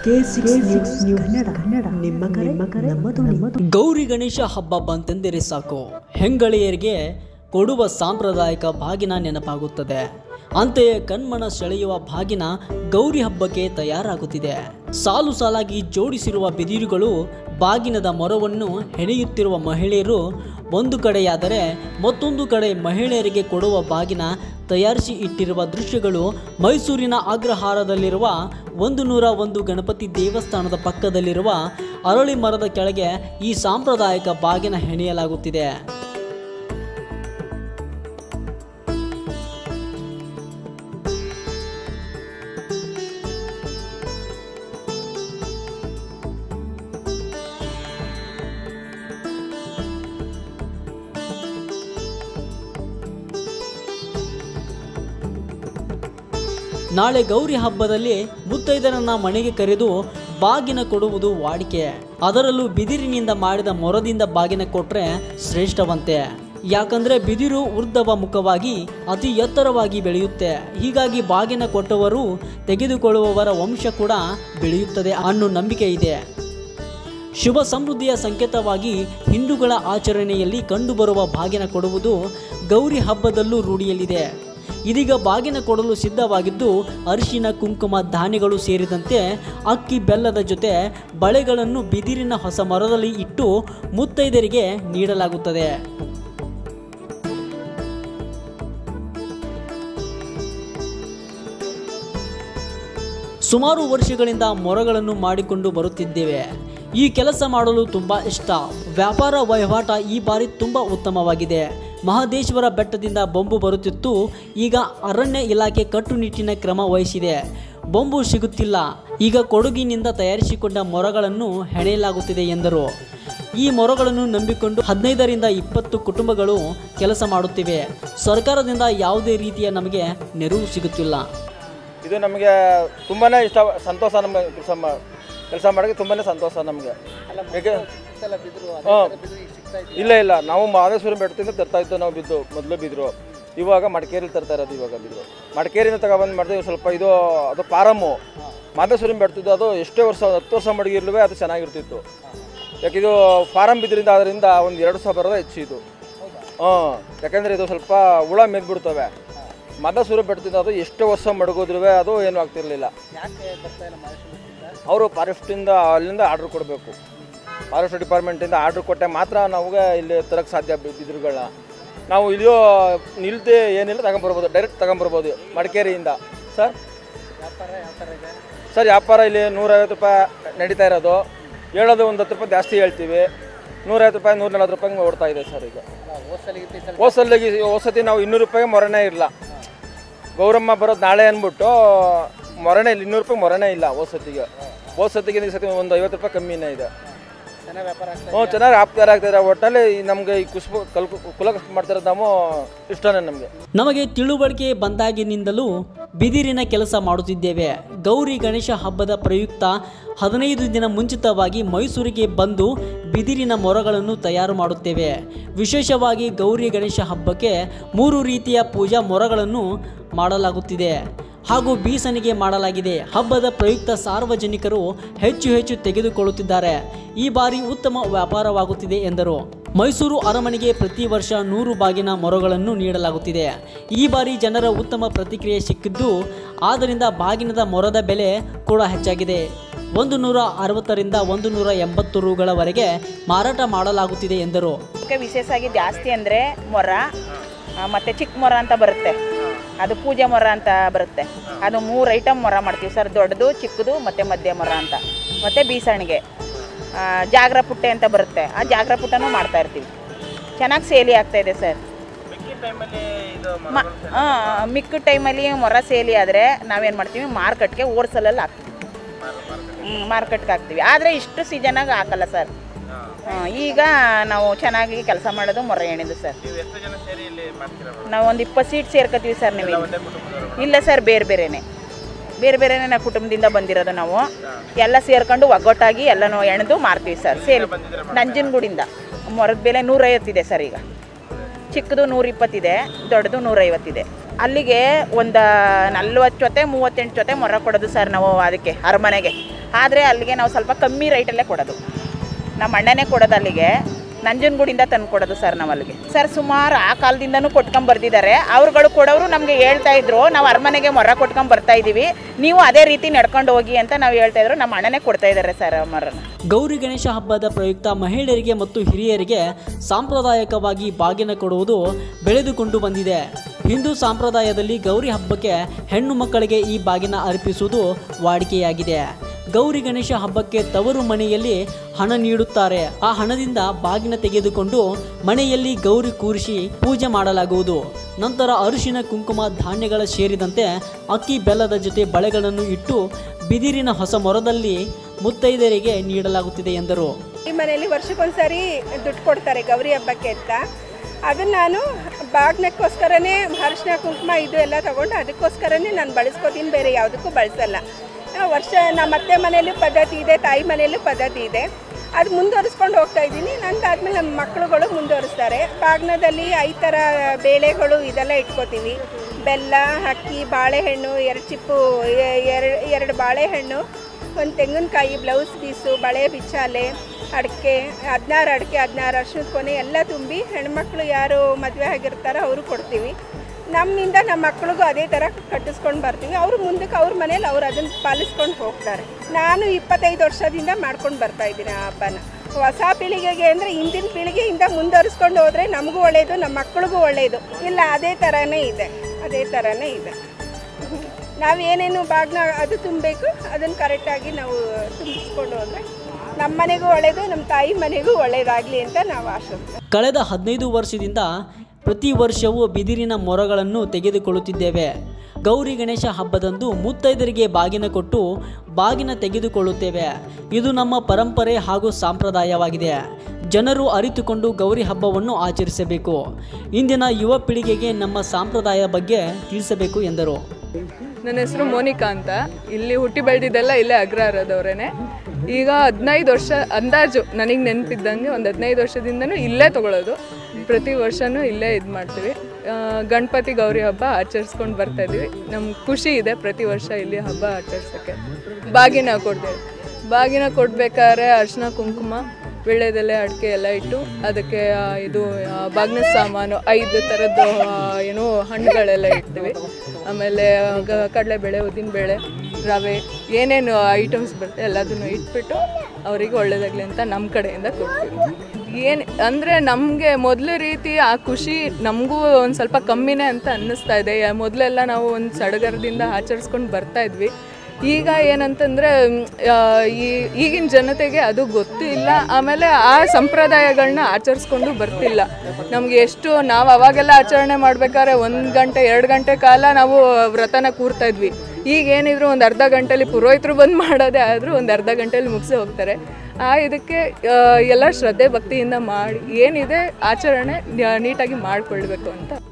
ನಿಮ್ಮ ಕರೆ ನಮ್ಮ ಧ್ವನಿ. ಗೌರಿ ಗಣೇಶ ಹಬ್ಬ ಬಂತೆಂದರೆ ಸಾಕು ಹೆಂಗಳಿಯರಿಗೆ ಕೊಡುವ ಸಾಂಪ್ರದಾಯಿಕ ಬಾಗಿನ ನೆನಪಾಗುತ್ತದೆ ಅಂತೆಯೇ ಕಣ್ಮನ ಸೆಳೆಯುವ ಬಾಗಿನ ಗೌರಿ ಹಬ್ಬಕ್ಕೆ ತಯಾರಾಗುತ್ತಿದೆ ಸಾಲು ಸಾಲಾಗಿ ಜೋಡಿಸಿರುವ ಬಿದಿರುಗಳು ಬಾಗಿನದ ಮೊರವನ್ನು ಹೆಣೆಯುತ್ತಿರುವ ಮಹಿಳೆಯರು ಒಂದು ಕಡೆಯಾದರೆ ಮತ್ತೊಂದು ಕಡೆ ಮಹಿಳೆಯರಿಗೆ ಕೊಡುವ ಬಾಗಿನ ತಯಾರಿಸಿ ಇಟ್ಟಿರುವ ದೃಶ್ಯಗಳು ಮೈಸೂರಿನ ಅಗ್ರಹಾರದಲ್ಲಿರುವ ಒಂದು ನೂರ ಒಂದು ಗಣಪತಿ ದೇವಸ್ಥಾನದ ಪಕ್ಕದಲ್ಲಿರುವ ಅರಳಿ ಮರದ ಕೆಳಗೆ ಈ ಸಾಂಪ್ರದಾಯಿಕ ಬಾಗಿನ ಹೆಣೆಯಲಾಗುತ್ತಿದೆ ನಾಳೆ ಗೌರಿ ಹಬ್ಬದಲ್ಲಿ ಮುತ್ತೈದರನ್ನ ಮನೆಗೆ ಕರೆದು ಬಾಗಿನ ಕೊಡುವುದು ವಾಡಿಕೆ ಅದರಲ್ಲೂ ಬಿದಿರಿನಿಂದ ಮಾಡಿದ ಮೊರದಿಂದ ಬಾಗಿನ ಕೊಟ್ರೆ ಶ್ರೇಷ್ಠವಂತೆ ಯಾಕಂದ್ರೆ ಬಿದಿರು ಊರ್ಧ್ವ ಮುಖವಾಗಿ ಅತಿ ಎತ್ತರವಾಗಿ ಬೆಳೆಯುತ್ತೆ ಹೀಗಾಗಿ ಬಾಗಿನ ಕೊಟ್ಟವರು ತೆಗೆದುಕೊಳ್ಳುವವರ ವಂಶ ಕೂಡ ಬೆಳೆಯುತ್ತದೆ ಅನ್ನೋ ನಂಬಿಕೆ ಇದೆ ಶುಭ ಸಮೃದ್ಧಿಯ ಸಂಕೇತವಾಗಿ ಹಿಂದೂಗಳ ಆಚರಣೆಯಲ್ಲಿ ಕಂಡುಬರುವ ಬಾಗಿನ ಕೊಡುವುದು ಗೌರಿ ಹಬ್ಬದಲ್ಲೂ ರೂಢಿಯಲ್ಲಿದೆ ಇದೀಗ ಬಾಗಿನ ಕೊಡಲು ಸಿದ್ಧವಾಗಿದ್ದು ಅರಿಶಿನ ಕುಂಕುಮ ಧಾನ್ಯಗಳು ಸೇರಿದಂತೆ ಅಕ್ಕಿ ಬೆಲ್ಲದ ಜೊತೆ ಬಳೆಗಳನ್ನು ಬಿದಿರಿನ ಹೊಸ ಮರದಲ್ಲಿ ಇಟ್ಟು ಮುತ್ತೈದರಿಗೆ ನೀಡಲಾಗುತ್ತದೆ ಸುಮಾರು ವರ್ಷಗಳಿಂದ ಮೊರಗಳನ್ನು ಮಾಡಿಕೊಂಡು ಬರುತ್ತಿದ್ದೇವೆ ಈ ಕೆಲಸ ಮಾಡಲು ತುಂಬ ಇಷ್ಟ ವ್ಯಾಪಾರ ವಹಿವಾಟ ಈ ಬಾರಿ ತುಂಬ ಉತ್ತಮವಾಗಿದೆ ಮಹದೇಶ್ವರ ಬೆಟ್ಟದಿಂದ ಬೊಂಬು ಬರುತ್ತಿತ್ತು ಈಗ ಅರಣ್ಯ ಇಲಾಖೆ ಕಟ್ಟುನಿಟ್ಟಿನ ಕ್ರಮ ವಹಿಸಿದೆ ಬೊಂಬು ಸಿಗುತ್ತಿಲ್ಲ ಈಗ ಕೊಡಗಿನಿಂದ ತಯಾರಿಸಿಕೊಂಡ ಮೊರಗಳನ್ನು ಹೆಣೆಯಲಾಗುತ್ತಿದೆ ಎಂದರು ಈ ಮೊರಗಳನ್ನು ನಂಬಿಕೊಂಡು ಹದಿನೈದರಿಂದ ಇಪ್ಪತ್ತು ಕುಟುಂಬಗಳು ಕೆಲಸ ಮಾಡುತ್ತಿವೆ ಸರ್ಕಾರದಿಂದ ಯಾವುದೇ ರೀತಿಯ ನಮಗೆ ನೆರವು ಸಿಗುತ್ತಿಲ್ಲ ಇದು ನಮಗೆ ತುಂಬಾ ಇಷ್ಟ ಸಂತೋಷ ನಮಗೆ ಕೆಲಸ ಮಾ ಕೆಲಸ ಮಾಡೋಕ್ಕೆ ತುಂಬಾ ಸಂತೋಷ ನಮಗೆ ಹೇಗೆ ಹಾಂ ಇಲ್ಲ ಇಲ್ಲ ನಾವು ಮಹದೇಶ್ವರ ಬೆಟ್ಟದಿಂದ ತರ್ತಾ ಇದ್ದು ನಾವು ಬಿದ್ದು ಮೊದಲು ಬಿದ್ರು ಇವಾಗ ಮಡಿಕೇರಿ ತರ್ತಾ ಇರೋದು ಇವಾಗ ಬಿದ್ರು ಮಡಿಕೇರಿಯಿಂದ ತಗೊಬಂದು ಮಾಡಿದ್ರೆ ಸ್ವಲ್ಪ ಇದು ಅದು ಪಾರಮ್ಮು ಮಹದೇಶ್ವರಂ ಬೆಡ್ತಿದ್ದು ಅದು ಎಷ್ಟೇ ವರ್ಷ ಹತ್ತು ವರ್ಷ ಮಡಗಿರ್ಲೂ ಅದು ಚೆನ್ನಾಗಿರ್ತಿತ್ತು ಯಾಕೆ ಇದು ಫಾರಮ್ ಬಿದ್ರಿಂದ ಅದರಿಂದ ಒಂದು ಎರಡು ಸಾವಿರ ಬರೋದೇ ಹೆಚ್ಚು ಇದು ಹಾಂ ಯಾಕಂದರೆ ಇದು ಸ್ವಲ್ಪ ಹುಳ ಮೇದ್ಬಿಡ್ತವೆ ಮದಸೂರು ಬೆಟ್ಟದಿಂದ ಅದು ಎಷ್ಟು ವರ್ಷ ಮಡಗಿದ್ರೂ ಅದು ಏನೂ ಆಗ್ತಿರ್ಲಿಲ್ಲ ಅವರು ಫಾರೆಸ್ಟಿಂದ ಅಲ್ಲಿಂದ ಆರ್ಡ್ರ್ ಕೊಡಬೇಕು ಫಾರೆಸ್ಟ್ ಡಿಪಾರ್ಟ್ಮೆಂಟಿಂದ ಆರ್ಡ್ರ್ ಕೊಟ್ಟೆ ಮಾತ್ರ ನಮಗೆ ಇಲ್ಲಿ ತರಕ್ಕೆ ಸಾಧ್ಯ ಬಿ- ಬಿದಿರುಗಳನ್ನ ನಾವು ಇಲ್ಲಿಯೋ ನಿಲ್ದೆ ಏನಿಲ್ಲ ತಗೊಂಬರ್ಬೋದು ಡೈರೆಕ್ಟ್ ತಗೊಂಬರ್ಬೋದು ಮಡಿಕೇರಿಯಿಂದ ಸರ್ ಸರ್ ವ್ಯಾಪಾರ ಇಲ್ಲಿ ನೂರೈವತ್ತು ರೂಪಾಯಿ ನಡೀತಾ ಇರೋದು ಹೇಳೋದು ಒಂದು ಹತ್ತು ರೂಪಾಯಿ ಜಾಸ್ತಿ ಹೇಳ್ತೀವಿ ನೂರೈವತ್ತು ರೂಪಾಯಿ ನೂರ ನಲ್ವತ್ತು ರೂಪಾಯಿ ಓಡ್ತಾ ಇದೆ ಸರ್ ಈಗ ಹೋಸಲ್ಲಿಗೆ ಹೋಸತಿ ನಾವು ಇನ್ನೂರು ರೂಪಾಯಿ ಮೊರನೇ ಇಲ್ಲ ಗೌರಮ್ಮ ಬರೋದು ನಾಳೆ ಅಂದ್ಬಿಟ್ಟು ಮೊರನೇ ಇಲ್ಲ ಇನ್ನೂರು ರೂಪಾಯಿ ಮೊರನೇ ಇಲ್ಲ ಹೋಸತಿಗೆ ಹೋಸತಿಗೆ ಈ ಸತಿ ಒಂದು ಐವತ್ತು ರೂಪಾಯಿ ಕಮ್ಮಿನೇ ಇದೆ ಹ್ಞೂ ಚೆನ್ನಾಗಿ ವ್ಯಾಪಾರ ಆಗ್ತಿದೆ ಒಟ್ಟಿನಲ್ಲಿ ನಮಗೆ ಈ ಕುಸ್ಬ ಕಲ್ ಕುಲ ಮಾಡ್ತಿರೋದು ನಾವು ಇಷ್ಟನೇ ನಮಗೆ ನಮಗೆ ತಿಳುವಳಿಕೆ ಬಂದಾಗಿನಿಂದಲೂ ಬಿದಿರಿನ ಕೆಲಸ ಮಾಡುತ್ತಿದ್ದೇವೆ ಗೌರಿ ಗಣೇಶ ಹಬ್ಬದ ಪ್ರಯುಕ್ತ ಹದಿನೈದು ದಿನ ಮುಂಚಿತವಾಗಿ ಮೈಸೂರಿಗೆ ಬಂದು ಬಿದಿರಿನ ಮೊರಗಳನ್ನು ತಯಾರು ಮಾಡುತ್ತೇವೆ ವಿಶೇಷವಾಗಿ ಗೌರಿ ಗಣೇಶ ಹಬ್ಬಕ್ಕೆ ಮೂರು ರೀತಿಯ ಪೂಜಾ ಮೊರಗಳನ್ನು ಮಾಡಲಾಗುತ್ತಿದೆ ಹಾಗೂ ಬೀಸಣಿಗೆ ಮಾಡಲಾಗಿದೆ ಹಬ್ಬದ ಪ್ರಯುಕ್ತ ಸಾರ್ವಜನಿಕರು ಹೆಚ್ಚು ಹೆಚ್ಚು ತೆಗೆದುಕೊಳ್ಳುತ್ತಿದ್ದಾರೆ ಈ ಬಾರಿ ಉತ್ತಮ ವ್ಯಾಪಾರವಾಗುತ್ತಿದೆ ಎಂದರು ಮೈಸೂರು ಅರಮನೆಗೆ ಪ್ರತಿ ವರ್ಷ ನೂರು ಬಾಗಿನ ಮೊರಗಳನ್ನು ನೀಡಲಾಗುತ್ತಿದೆ ಈ ಬಾರಿ ಜನರ ಉತ್ತಮ ಪ್ರತಿಕ್ರಿಯೆ ಸಿಕ್ಕಿದ್ದು ಆದ್ದರಿಂದ ಬಾಗಿನದ ಮೊರದ ಬೆಲೆ ಕೂಡ ಹೆಚ್ಚಾಗಿದೆ ಒಂದು ನೂರ ಅರವತ್ತರಿಂದ ಒಂದು ನೂರ ಎಂಬತ್ತು ರುಗಳವರೆಗೆ ಮಾರಾಟ ಮಾಡಲಾಗುತ್ತಿದೆ ಎಂದರು ಅದಕ್ಕೆ ವಿಶೇಷವಾಗಿ ಜಾಸ್ತಿ ಅಂದರೆ ಮೊರ ಆ, ಮತ್ತೆ ಚಿಕ್ಕ ಮೊರ ಅಂತ ಬರುತ್ತೆ ಅದು ಪೂಜೆ ಮೊರ ಅಂತ ಬರುತ್ತೆ ಅದು ಮೂರು ಐಟಮ್ ಮೊರ ಮಾಡ್ತೀವಿ ಸರ್ ದೊಡ್ಡದು ಚಿಕ್ಕದು ಮತ್ತು ಮಧ್ಯ ಮೊರ ಅಂತ ಮತ್ತು ಬೀಸಣಿಗೆ ಆ, ಜಾಗ್ರ ಪುಟ್ಟೆ ಅಂತ ಬರುತ್ತೆ ಆ ಜಾಗ್ರ ಪುಟ್ಟನೂ ಮಾಡ್ತಾ ಇರ್ತೀವಿ ಚೆನ್ನಾಗಿ ಸೇಲಿ ಆಗ್ತಾ ಇದೆ ಸರ್ ಮ- ಆ, ಮಿಕ್ಕ ಟೈಮಲ್ಲಿ ಮೊರ ಸೇಲಿ ಆದರೆ ನಾವೇನು ಮಾಡ್ತೀವಿ ಮಾರ್ಕೆಟ್ಗೆ ಓರ್ಸಲಲ್ಲಿ ಹಾಕ್ತೀವಿ ಹ್ಞೂ ಮಾರ್ಕೆಟ್ಗೆ ಹಾಕ್ತೀವಿ ಆದರೆ ಇಷ್ಟು ಸೀಸನಾಗ ಹಾಕಲ್ಲ ಸರ್ ಹ್ಮ್, ಈಗ ನಾವು ಚೆನ್ನಾಗಿ ಕೆಲಸ ಮಾಡೋದು ಮೊರೆ ಎಣಿದು ಸರ್ ನಾವು ಒಂದು ಇಪ್ಪತ್ತು ಸೀಟ್ ಸೇರ್ಕೋತೀವಿ ಸರ್ ನೀವು ಇಲ್ಲಿ. ಇಲ್ಲ ಸರ್ ಬೇರೆ ಬೇರೆನೆ ಬೇರೆ ಬೇರೆನೇ ನಾವು ಕುಟುಂಬದಿಂದ ಬಂದಿರೋದು ನಾವು ಎಲ್ಲ ಸೇರ್ಕೊಂಡು ಒಗ್ಗಟ್ಟಾಗಿ ಎಲ್ಲನೂ ಎಣೆದು ಮಾರ್ತೀವಿ ಸರ್ ಸೇಲ್ ನಂಜನಗೂಡಿಂದ ಮೊರದ ಬೆಲೆ ನೂರೈವತ್ತಿದೆ ಸರ್ ಈಗ ಚಿಕ್ಕದು ನೂರಿಪ್ಪತ್ತಿದೆ ದೊಡ್ಡದು ನೂರೈವತ್ತಿದೆ ಅಲ್ಲಿಗೆ ಒಂದು ನಲ್ವತ್ತು ಜೊತೆ ಮೂವತ್ತೆಂಟು ಜೊತೆ ಮೊರ ಕೊಡೋದು ಸರ್ ನಾವು ಅದಕ್ಕೆ ಅರಮನೆಗೆ ಆದರೆ ಅಲ್ಲಿಗೆ ನಾವು ಸ್ವಲ್ಪ ಕಮ್ಮಿ ರೈಟಲ್ಲೇ ಕೊಡೋದು ನಮ್ಮ ಅಣ್ಣನೇ ಕೊಡೋದು ಅಲ್ಲಿಗೆ ನಂಜನಗೂಡಿಂದ ತಂದು ಕೊಡೋದು ಸರ್ ನಾವು ಅಲ್ಲಿಗೆ ಸರ್ ಸುಮಾರು ಆ ಕಾಲದಿಂದನೂ ಕೊಟ್ಕೊಂಡ್ ಬರ್ದಿದ್ದಾರೆ ಅವ್ರುಗಳು ಕೊಡೋರು ನಮಗೆ ಹೇಳ್ತಾ ಇದ್ರು ನಾವು ಅರಮನೆಗೆ ಮೊರ ಕೊಟ್ಕೊಂಡ್ ಬರ್ತಾ ಇದ್ದೀವಿ ನೀವು ಅದೇ ರೀತಿ ನಡ್ಕೊಂಡು ಹೋಗಿ ಅಂತ ನಾವು ಹೇಳ್ತಾ ಇದ್ರು ನಮ್ಮ ಅಣ್ಣನೇ ಕೊಡ್ತಾ ಇದ್ದಾರೆ ಸರ್ ಮೊರನ ಗೌರಿ ಗಣೇಶ ಹಬ್ಬದ ಪ್ರಯುಕ್ತ ಮಹಿಳೆಯರಿಗೆ ಮತ್ತು ಹಿರಿಯರಿಗೆ ಸಾಂಪ್ರದಾಯಿಕವಾಗಿ ಬಾಗಿನ ಕೊಡುವುದು ಬೆಳೆದುಕೊಂಡು ಬಂದಿದೆ ಹಿಂದೂ ಸಂಪ್ರದಾಯದಲ್ಲಿ ಗೌರಿ ಹಬ್ಬಕ್ಕೆ ಹೆಣ್ಣು ಮಕ್ಕಳಿಗೆ ಈ ಬಾಗಿನ ಅರ್ಪಿಸುವುದು ವಾಡಿಕೆಯಾಗಿದೆ ಗೌರಿ ಗಣೇಶ ಹಬ್ಬಕ್ಕೆ ತವರು ಮನೆಯಲ್ಲಿ ಹಣ ನೀಡುತ್ತಾರೆ ಆ ಹಣದಿಂದ ಬಾಗಿನ ತೆಗೆದುಕೊಂಡು ಮನೆಯಲ್ಲಿ ಗೌರಿ ಕೂರಿಸಿ ಪೂಜೆ ಮಾಡಲಾಗುವುದು ನಂತರ ಅರಿಶಿನ ಕುಂಕುಮ ಧಾನ್ಯಗಳ ಸೇರಿದಂತೆ ಅಕ್ಕಿ ಬೆಲ್ಲದ ಜೊತೆ ಬಳೆಗಳನ್ನು ಇಟ್ಟು ಬಿದಿರಿನ ಹೊಸ ಮೊರದಲ್ಲಿ ಮುತ್ತೈದರಿಗೆ ನೀಡಲಾಗುತ್ತಿದೆ ಎಂದರು ಈ ಮನೆಯಲ್ಲಿ ವರ್ಷಕ್ಕೊಂದ್ಸರಿ ದುಡ್ಡು ಕೊಡ್ತಾರೆ ಗೌರಿ ಹಬ್ಬಕ್ಕೆ ಅಂತ ಅದನ್ನು ನಾನು ಬಾಗ್ನಕ್ಕೋಸ್ಕರನೇ ಅರಿಶಿನ ಕುಂಕುಮ ಇದು ಎಲ್ಲ ತಗೊಂಡು ಅದಕ್ಕೋಸ್ಕರನೇ ನಾನು ಬಳಸ್ಕೋತೀನಿ ಬೇರೆ ಯಾವುದಕ್ಕೂ ಬಳಸಲ್ಲ ಆ, ವರ್ಷ ನಮ್ಮ ಅತ್ತೆ ಮನೆಯಲ್ಲೂ ಪದ್ಧತಿ ಇದೆ ತಾಯಿ ಮನೆಯಲ್ಲೂ ಪದ್ಧತಿ ಇದೆ ಅದು ಮುಂದುವರಿಸ್ಕೊಂಡು ಹೋಗ್ತಾ ಇದ್ದೀನಿ ನಂದಾದ್ಮೇಲೆ ನಮ್ಮ ಮಕ್ಕಳುಗಳು ಮುಂದುವರಿಸ್ತಾರೆ ಬಾಗ್ನದಲ್ಲಿ ಐದು ಥರ ಬೇಳೆಗಳು ಇದೆಲ್ಲ ಇಟ್ಕೋತೀವಿ ಬೆಲ್ಲ ಅಕ್ಕಿ ಬಾಳೆಹಣ್ಣು ಎರಡು ಚಿಪ್ಪು ಎರಡು ಎರಡು ಬಾಳೆಹಣ್ಣು ಒಂದು ತೆಂಗಿನಕಾಯಿ ಬ್ಲೌಸ್ ಪೀಸು ಬಳೆ ಬಿಚ್ಚಾಲೆ ಅಡಿಕೆ ಹದಿನಾರು ಅಡಿಕೆ ಹದಿನಾರು ಅರ್ಶಿನದ ಕೊನೆ ಎಲ್ಲ ತುಂಬಿ ಹೆಣ್ಮಕ್ಳು ಯಾರು ಮದುವೆ ಆಗಿರ್ತಾರೋ ಅವರು ಕೊಡ್ತೀವಿ ನಮ್ಮಿಂದ ನಮ್ಮ ಮಕ್ಳಿಗೂ ಅದೇ ಥರ ಕಟ್ಟಿಸ್ಕೊಂಡು ಬರ್ತೀವಿ ಅವರು ಮುಂದಕ್ಕೆ ಅವ್ರ ಮನೇಲಿ ಅವ್ರು ಅದನ್ನು ಪಾಲಿಸ್ಕೊಂಡು ಹೋಗ್ತಾರೆ ನಾನು ಇಪ್ಪತ್ತೈದು ವರ್ಷದಿಂದ ಮಾಡ್ಕೊಂಡು ಬರ್ತಾ ಇದ್ದೀನಿ ಆ ಹಬ್ಬನ ಹೊಸ ಪೀಳಿಗೆಗೆ ಅಂದರೆ ಹಿಂದಿನ ಪೀಳಿಗೆಯಿಂದ ಮುಂದುವರಿಸ್ಕೊಂಡು ಹೋದರೆ ನಮಗೂ ಒಳ್ಳೆಯದು ನಮ್ಮ ಮಕ್ಳಿಗೂ ಒಳ್ಳೆಯದು ಇಲ್ಲ ಅದೇ ಥರನೇ ಇದೆ ಅದೇ ಥರನೇ ಇದೆ ನಾವೇನೇನು ಬಾಗ್ನ ಅದು ತುಂಬಬೇಕು ಅದನ್ನು ಕರೆಕ್ಟಾಗಿ ನಾವು ತುಂಬಿಸ್ಕೊಂಡು ಹೋದರೆ ನಮ್ಮ ಮನೆಗೂ ಒಳ್ಳೆಯದು ನಮ್ಮ ತಾಯಿ ಮನೆಗೂ ಒಳ್ಳೆಯದಾಗಲಿ ಅಂತ ನಾವು ಆಶಿಸ್ತೀವಿ ಕಳೆದ ಹದಿನೈದು ವರ್ಷದಿಂದ ಪ್ರತಿ ವರ್ಷವೂ ಬಿದಿರಿನ ಮೊರಗಳನ್ನು ತೆಗೆದುಕೊಳ್ಳುತ್ತಿದ್ದೇವೆ ಗೌರಿ ಗಣೇಶ ಹಬ್ಬದಂದು ಮುತ್ತೈದರಿಗೆ ಬಾಗಿನ ಕೊಟ್ಟು ಬಾಗಿನ ತೆಗೆದುಕೊಳ್ಳುತ್ತೇವೆ ಇದು ನಮ್ಮ ಪರಂಪರೆ ಹಾಗೂ ಸಂಪ್ರದಾಯವಾಗಿದೆ ಜನರು ಅರಿತುಕೊಂಡು ಗೌರಿ ಹಬ್ಬವನ್ನು ಆಚರಿಸಬೇಕು ಇಂದಿನ ಯುವ ಪೀಳಿಗೆಗೆ ನಮ್ಮ ಸಂಪ್ರದಾಯ ಬಗ್ಗೆ ತಿಳಿಸಬೇಕು ಎಂದರು ನನ್ನ ಹೆಸರು ಮೋನಿಕಾ ಅಂತ ಇಲ್ಲಿ ಹುಟ್ಟಿ ಬೆಳೆದಿದ್ದೆಲ್ಲ ಇಲ್ಲೇ ಅಗ್ರಹಾರದವ್ರೇನೆ ಈಗ ಹದಿನೈದು ವರ್ಷ ಅಂದಾಜು ನನಗೆ ನೆನಪಿದ್ದಂಗೆ ಒಂದು ಹದಿನೈದು ವರ್ಷದಿಂದನೂ ಇಲ್ಲೇ ತಗೊಳ್ಳೋದು ಪ್ರತಿ ವರ್ಷವೂ ಇಲ್ಲೇ ಇದು ಮಾಡ್ತೀವಿ ಆ, ಗಣಪತಿ ಗೌರಿ ಹಬ್ಬ ಆಚರಿಸ್ಕೊಂಡು ಬರ್ತಾ ಇದೀವಿ ನಮ್ಗೆ ಖುಷಿ ಇದೆ ಪ್ರತಿ ವರ್ಷ ಇಲ್ಲಿ ಹಬ್ಬ ಆಚರಿಸೋಕ್ಕೆ ಬಾಗಿನ ಕೊಡ್ತೇವೆ ಬಾಗಿನ ಕೊಡ್ಬೇಕಾದ್ರೆ ಅರ್ಶಿನ ಕುಂಕುಮ ವೀಳ್ಯದೆಲೆ ಅಡಿಕೆ ಎಲ್ಲ ಇಟ್ಟು ಅದಕ್ಕೆ ಆ, ಇದು ಆ, ಬಾಗಿನ ಸಾಮಾನು ಐದು ಥರದ್ದು ಆ, ಏನು ಹಣ್ಣುಗಳೆಲ್ಲ ಇಡ್ತೀವಿ ಆಮೇಲೆ ಗ- ಕಡಲೆಬೇಳೆ ಉದ್ದಿನಬೇಳೆ ರವೆ ಏನೇನು ಐಟಮ್ಸ್ ಬರುತ್ತೆ ಎಲ್ಲದನ್ನು ಇಟ್ಬಿಟ್ಟು ಅವರಿಗೆ ಒಳ್ಳೇದಾಗಲಿ ಅಂತ ನಮ್ಮ ಕಡೆಯಿಂದ ಕೊಡ್ತೀವಿ ಏನು ಅಂದರೆ ನಮಗೆ ಮೊದಲ ರೀತಿ ಆ ಖುಷಿ ನಮಗೂ ಒಂದು ಸ್ವಲ್ಪ ಕಮ್ಮಿನೇ ಅಂತ ಅನ್ನಿಸ್ತಾ ಇದೆ ಯಾ- ಮೊದಲೆಲ್ಲ ನಾವು ಒಂದು ಸಡಗರದಿಂದ ಆಚರಿಸ್ಕೊಂಡು ಬರ್ತಾ ಇದ್ವಿ ಈಗ ಏನಂತಂದರೆ ಈ ಈಗಿನ ಜನತೆಗೆ ಅದು ಗೊತ್ತಿಲ್ಲ ಆಮೇಲೆ ಆ ಸಂಪ್ರದಾಯಗಳನ್ನ ಆಚರಿಸ್ಕೊಂಡು ಬರ್ತಿಲ್ಲ ನಮಗೆ ಎಷ್ಟು ನಾವು ಅವಾಗೆಲ್ಲ ಆಚರಣೆ ಮಾಡ್ಬೇಕಾದ್ರೆ ಒಂದು ಗಂಟೆ ಎರಡು ಗಂಟೆ ಕಾಲ ನಾವು ವ್ರತನ ಕೂರ್ತಾ ಇದ್ವಿ ಈಗ ಏನಿದ್ರು ಒಂದು ಅರ್ಧ ಗಂಟೆಲಿ ಪುರೋಹಿತರು ಬಂದು ಮಾಡೋದೇ ಆದರೂ ಒಂದು ಅರ್ಧ ಗಂಟೆಲಿ ಮುಗಿಸಿ ಹೋಗ್ತಾರೆ ಆ ಇದಕ್ಕೆ ಆ, ಎಲ್ಲ ಶ್ರದ್ಧೆ ಭಕ್ತಿಯಿಂದ ಮಾಡಿ ಏನಿದೆ ಆಚರಣೆ ನೀಟಾಗಿ ಮಾಡಿಕೊಳ್ಬೇಕು ಅಂತ